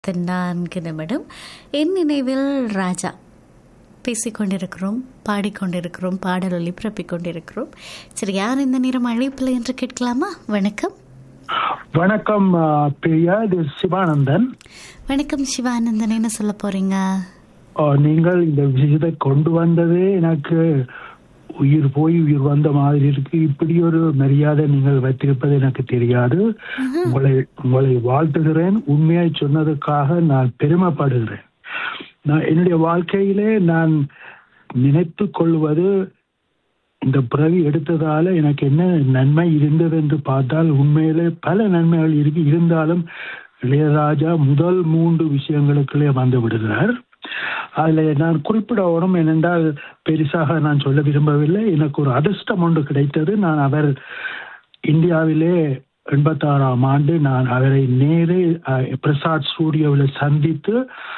நான்கு நிமிடம் என் நினைவில் ராஜா பேசிக்கொண்டிருக்கிறோம் பாடிக்கொண்டிருக்கிறோம் பாடல் ஒளிபரப்பிக் கொண்டிருக்கிறோம் சரி யார் இந்த நேரம் அழைப்பில் என்று கேட்கலாமா வணக்கம் வணக்கம் ஆ, பிரியா இது சிவானந்தன் வணக்கம் சிவானந்தன் என்ன சொல்ல போறீங்க ஆ, நீங்கள் இந்த விஷயத்தை கொண்டு வந்ததே எனக்கு உயிர் போய் உயிர் வந்த மாதிரி இருக்கு இப்படி ஒரு மரியாதை நீங்கள் வைத்திருப்பது எனக்கு தெரியாது உங்களை உங்களை வாழ்த்துகிறேன் உண்மையாய் சொன்னதுக்காக நான் பெருமைப்படுகிறேன் நான் என்னுடைய வாழ்க்கையிலே நான் நினைத்து கொள்வது இந்த பிறவி எடுத்ததால எனக்கு என்ன நன்மை இருந்தது என்று பார்த்தால் உண்மையிலே பல நன்மைகள் இருக்கு இருந்தாலும் இளையராஜா முதல் மூன்று விஷயங்களுக்குள்ளே வந்து விடுகிறார் அதுல நான் குறிப்பிட வரும் என்னென்றால் பெரிசாக நான் சொல்ல விரும்பவில்லை எனக்கு ஒரு அதிர்ஷ்டம் ஒன்று கிடைத்தது நான் அவர் இந்தியாவிலே எண்பத்தாறாம் ஆண்டு நான் அவரை நேரே அஹ், பிரசாத் ஸ்டூடியோவில் சந்தித்து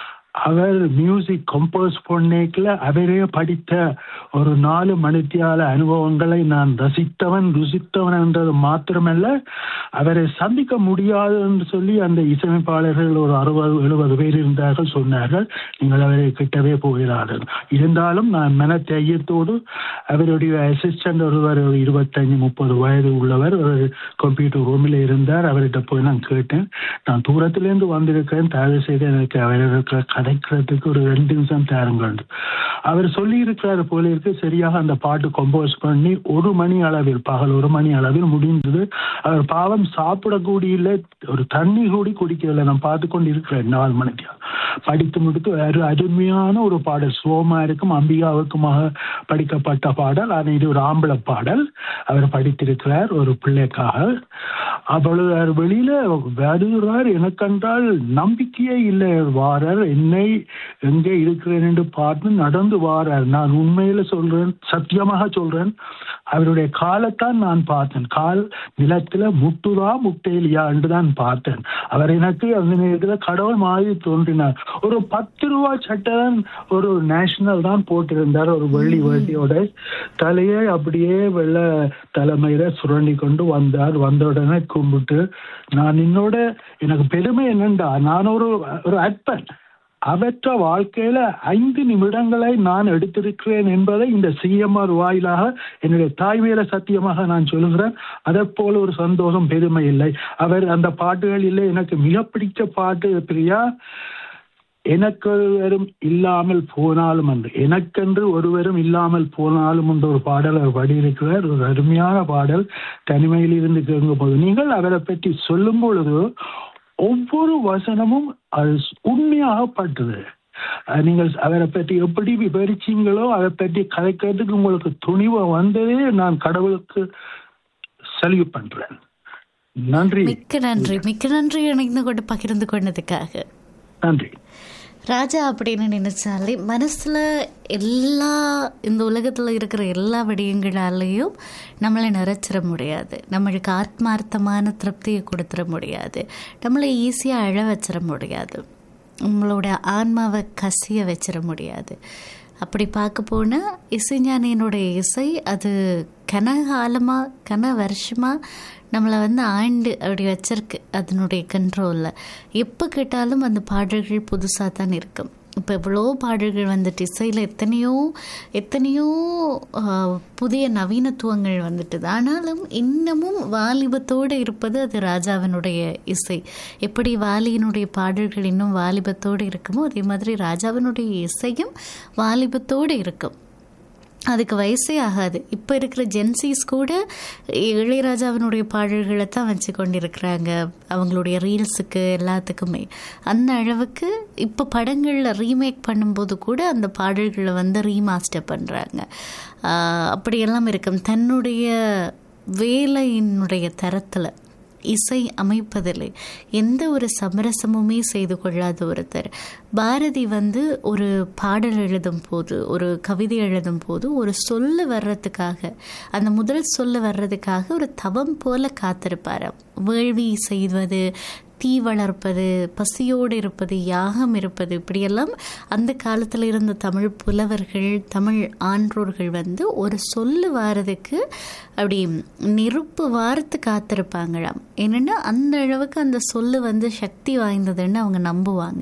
அவர் மியூசிக் கம்போஸ் பண்ணேக்கில் அவரே படித்த ஒரு நாலு மணித்தியால அனுபவங்களை நான் ரசித்தவன் ருசித்தவன் என்றது மாத்திரமல்ல அவரை சந்திக்க முடியாது என்று சொல்லி அந்த இசையமைப்பாளர்கள் ஒரு அறுபது எழுபது பேர் இருந்தார்கள் சொன்னார்கள் நீங்கள் அவரை கிட்டவே போகிறார்கள் இருந்தாலும் நான் மன தைரியத்தோடு அவருடைய அசிஸ்டன்ட் ஒருவர் ஒரு இருபத்தஞ்சு முப்பது வயது உள்ளவர் ஒரு கம்ப்யூட்டர் ரூமில் இருந்தார் அவர்கிட்ட போய் நான் கேட்டேன் நான் தூரத்திலேருந்து வந்திருக்கிறேன் தயவு செய்து எனக்கு அவருக்கு கதைக்கிறதுக்கு ஒரு ரெண்டு நிமிஷம் தாருங்கள் அவர் சொல்லி இருக்கிறார் போல இருக்கு சரியாக அந்த பாட்டு கம்போஸ் பண்ணி ஒரு மணி அளவில் பகல் ஒரு மணி அளவில் முடிந்தது அவர் பாவம் சாப்பிடக்கூடிய இல்லை, ஒரு தண்ணி கூடி குடிக்கவில்லை நான் பார்த்து கொண்டு இருக்கிறேன் நாலு மணிக்கு படித்து முடித்து ஒரு அருமையான ஒரு பாடல் சோமா இருக்கும் அம்பிகாவுக்குமாக படிக்கப்பட்ட பாடல் ஆனால் இது ஒரு ஆம்பளை பாடல் அவர் படித்திருக்கிறார் ஒரு பிள்ளைக்காக அவ்வளவு அவர் வெளியில வருகிறார் எனக்கென்றால் நம்பிக்கையே இல்லை வாரர் என்னை எங்கே இருக்கிறேன் என்று பார்த்து நடந்து வாரார் நான் உண்மையில சொல்றேன் சத்தியமாக சொல்றேன் அவருடைய காலைத்தான் நான் பார்த்தேன் கால் நிலத்துல முட்டுதா முட்டையிலையா என்று தான் பார்த்தேன் அவர் எனக்கு அந்த நேரத்தில் கடவுள் மாதிரி தோன்றினார் ஒரு பத்து ரூபா சட்டை தான் ஒரு நேஷனல் தான் போட்டிருந்தார் ஒரு வெள்ளி வேட்டியோட தலையை அப்படியே வெள்ளை தலைமையில சுரண்டி கொண்டு வந்தார் வந்த உடனே கும்பிட்டு நான் என்னோட எனக்கு பெருமை என்னண்டா நான் ஒரு ஒரு அற்பன் அவற்ற வாழ்க்கையில ஐந்து நிமிடங்களை நான் எடுத்திருக்கிறேன் என்பதை இந்த சிஎம்ஆர் வாயிலாக என்னுடைய தாய் மேல சத்தியமாக நான் சொல்லுகிறேன் அதை போல ஒரு சந்தோஷம் பெருமை இல்லை அவர் அந்த பாட்டுகளிலே எனக்கு மிக பிடிச்ச பாட்டு பிரியா எனக்கு ஒருவரும் இல்லாமல் போனாலும் என்று எனக்கென்று ஒருவரும் இல்லாமல் போனாலும் என்ற ஒரு பாடல் அவர் பாடியிருக்கிறார் ஒரு அருமையான பாடல் தனிமையில் இருந்து கேட்கும் போது நீங்கள் அவரை பற்றி சொல்லும் பொழுது ஒவ்வொரு வசனமும் அது உண்மையாகப்பட்டது அஹ் நீங்கள் அவரை பற்றி எப்படி விவரிச்சீங்களோ அதை பற்றி கதைக்கிறதுக்கு உங்களுக்கு துணிவு வந்ததே நான் கடவுளுக்கு சல்யூட் பண்றேன் நன்றி மிக்க நன்றி மிக்க நன்றி இணைந்து கொண்டு பகிர்ந்து கொண்டதுக்காக நன்றி ராஜா அப்படின்னு நினைச்சாலே மனசுல எல்லா இந்த உலகத்துல இருக்கிற எல்லா விடயங்களாலேயும் நம்மளை நிறைச்சிட முடியாது நம்மளுக்கு ஆத்மார்த்தமான திருப்தியை கொடுத்துட முடியாது நம்மளை ஈஸியா அழ வச்சிட முடியாது நம்மளோட ஆன்மாவை கசிய வச்சிட முடியாது அப்படி பார்க்க போனால் இசைஞானியனுடைய இசை அது கனகாலமாக கன வருஷமாக நம்மளை வந்து ஆண்டு அப்படி வச்சிருக்கு அதனுடைய கண்ட்ரோலில் எப்போ கேட்டாலும் அந்த பாடல்கள் புதுசாக தான் இருக்கும் இப்போ எவ்வளோ பாடல்கள் வந்துட்டு இசையில் எத்தனையோ எத்தனையோ ஆஹ், புதிய நவீனத்துவங்கள் வந்துட்டுது ஆனாலும் இன்னமும் வாலிபத்தோடு இருப்பது அது ராஜாவினுடைய இசை எப்படி வாலியினுடைய பாடல்கள் இன்னும் வாலிபத்தோடு இருக்குமோ அதே மாதிரி ராஜாவினுடைய இசையும் வாலிபத்தோடு இருக்கும் அதுக்கு வயசே ஆகாது இப்போ இருக்கிற ஜென்சிஸ் கூட இளையராஜாவினுடைய பாடல்களை தான் வச்சு கொண்டிருக்கிறாங்க அவங்களுடைய ரீல்ஸுக்கு எல்லாத்துக்குமே அந்த அளவுக்கு இப்போ படங்களில் ரீமேக் பண்ணும்போது கூட அந்த பாடல்களை வந்து ரீமாஸ்டர் பண்ணுறாங்க அப்படியெல்லாம் இருக்கும் தன்னுடைய வேலையினுடைய தரத்தில் இசை அமைப்பதில் எந்த ஒரு சமரசமுமே செய்து கொள்ளாத ஒருத்தர் பாரதி வந்து ஒரு பாடல் எழுதும் போது ஒரு கவிதை எழுதும் போது ஒரு சொல்லு வர்றதுக்காக அந்த முதல் சொல்லு வர்றதுக்காக ஒரு தவம் போல காத்திருப்பார் வேள்வி செய்வது தீ வளர்ப்பது பசியோடு இருப்பது யாகம் இருப்பது இப்படியெல்லாம் அந்த காலத்தில் இருந்த தமிழ் புலவர்கள் தமிழ் ஆன்றோர்கள் வந்து ஒரு சொல்லு வாரதுக்கு அப்படி நெருப்பு வாரத்து காத்திருப்பாங்களாம் என்னென்னா அந்த அளவுக்கு அந்த சொல்லு வந்து சக்தி வாய்ந்ததுன்னு அவங்க நம்புவாங்க